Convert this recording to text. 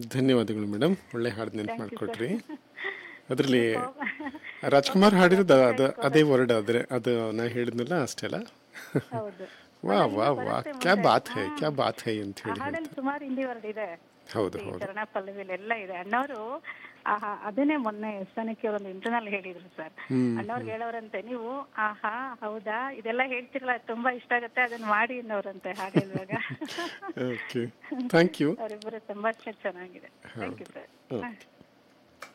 ಧನ್ಯವಾದಗಳು ಮೇಡಮ್ ಒಳ್ಳೆ ಹಾಡು ನೆನ್ಪು ಮಾಡಿಕೊಟ್ರಿ ಅದರಲ್ಲಿ ರಾಜ್ಕುಮಾರ್ ಹಾಡಿರೋದು ಅದು ಅದೇ ವರ್ಡ್ ಆದರೆ ಅದು ನಾ ಹೇಳಿದ್ನಲ್ಲ ಅಷ್ಟೇ ಅಲ್ಲ ಹೌದು ವಾ ವಾ ವಾ ಕ್ಯಾ ಬಾತ್ ಹೈ ಕ್ಯಾ ಬಾತ್ ಹೈ ಅಂತ ಆ ಹೇಳಿ ಹಾಡಲ್ಲಿ ಸುಮಾರು ಹಿಂದಿ ವರ್ಡ್ ಇದೆ ಹೌದು ಈ ಹೌದು ಚರಣ ಪಲ್ಲವಿಲಿ ಎಲ್ಲ ಇದೆ ಅಣ್ಣವರು ಆಹಾ ಅದನ್ನೇ ಮೊನ್ನೆ ಸ್ಥಾನಕ್ಕೆ ಒಂದು ಇಂಟರ್ನಲ್ ಹೇಳಿದ್ರು ಸರ್ ಅಣ್ಣವ್ರಿಗೆ ಹೇಳೋರಂತೆ ನೀವು ಆಹಾ ಹೌದಾ ಇದೆಲ್ಲ ಹೇಳ್ತಿರಲ್ಲ ತುಂಬಾ ಇಷ್ಟ ಆಗತ್ತೆ ಅದನ್ನ ಮಾಡಿ ಅನ್ನೋರಂತೆ ಹಾಡು ಹೇಳುವಾಗ ಓಕೆ ಥ್ಯಾಂಕ್ ಯು ಅವರಿಬ್ಬರು ತುಂಬಾ ಚೆನ್ನಾಗಿದೆ ಥ್ಯಾಂಕ್ ಯು ಸರ್ ಓಕೆ